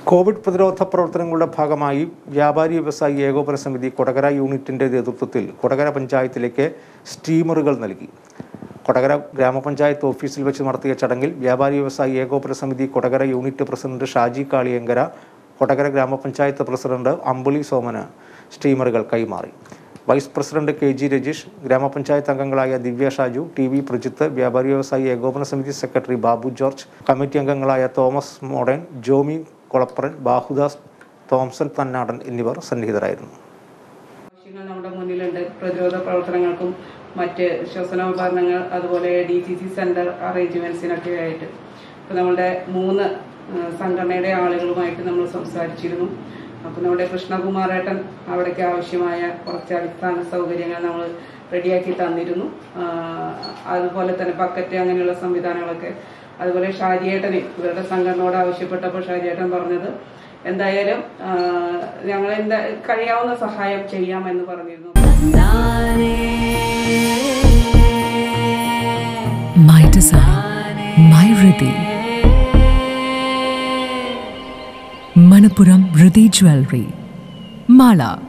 Covid പ്രതിരോധ പ്രവർത്തനങ്ങളുടെ ഭാഗമായി വ്യാപാരി വ്യവസായി ഏകോപന സമിതി കൊടകര യൂണിറ്റിന്റെ നേതൃത്വത്തിൽ കൊടകര പഞ്ചായത്തിലേക്ക് സ്റ്റീമറുകൾ നൽകി കൊടകര ഗ്രാമപഞ്ചായത്ത് ഓഫീസിൽ വെച്ച് നടത്തിയ ചടങ്ങിൽ വ്യാപാരി വ്യവസായി ഏകോപന സമിതി കൊടകര യൂണിറ്റ് പ്രസിഡന്റ് ഷാജി കാളിയങ്കര കൊടകര ഗ്രാമപഞ്ചായത്ത് പ്രസിഡന്റ് അമ്പിളി സോമന് സ്റ്റീമറുകൾ കൈമാറി vice president K G Rajeesh ഗ്രാമപഞ്ചായത്ത് അംഗങ്ങളായ ദിവ്യ ഷാജു ടി വി പ്രജിത്ത് വ്യാപാരി വ്യവസായി ഏകോപന സമിതി സെക്രട്ടറി ബാബു ജോർജ് കമ്മിറ്റി അംഗങ്ങളായ തോമസ് മോഡൻ ജോമി കൊളപ്പറൻ ബാഹുദാസ് തോംസൺ തന്നാടൻ എന്നിവർ സന്നിഹിതരായിരുന്നു ആവശ്യങ്ങൾ നമ്മുടെ മുന്നിലുണ്ട് പ്രതിരോധ പ്രവർത്തനങ്ങൾക്കും മറ്റ് ശ്വസനോപകരണങ്ങൾ അതുപോലെ ഡി സി സി സെന്റർ അറേഞ്ച്മെന്റ്സിനൊക്കെ ആയിട്ട് ഇപ്പൊ നമ്മുടെ മൂന്ന് ആ, സംഘടനയുടെ ആളുകളുമായിട്ട് നമ്മൾ സംസാരിച്ചിരുന്നു അപ്പോൾ നമ്മുടെ കൃഷ്ണകുമാറേട്ടൻ അവിടേക്ക് ആവശ്യമായ കുറച്ച് അടിസ്ഥാന സൗകര്യങ്ങൾ നമ്മൾ റെഡിയാക്കി തന്നിരുന്നു ആ, അതുപോലെ തന്നെ ബക്കറ്റ് അങ്ങനെയുള്ള സംവിധാനങ്ങളൊക്കെ അതുപോലെ ഷാജിയേട്ടന് ഇവരുടെ സംഘടനയോട് ആവശ്യപ്പെട്ടപ്പോൾ ഷാജിയേട്ടൻ പറഞ്ഞത് എന്തായാലും ആ, ഞങ്ങൾ എന്താ കഴിയാവുന്ന സഹായം ചെയ്യാമെന്ന് പറഞ്ഞിരുന്നു My design, my Riddhi. Manapuram Riddhi Jewelry. Mala.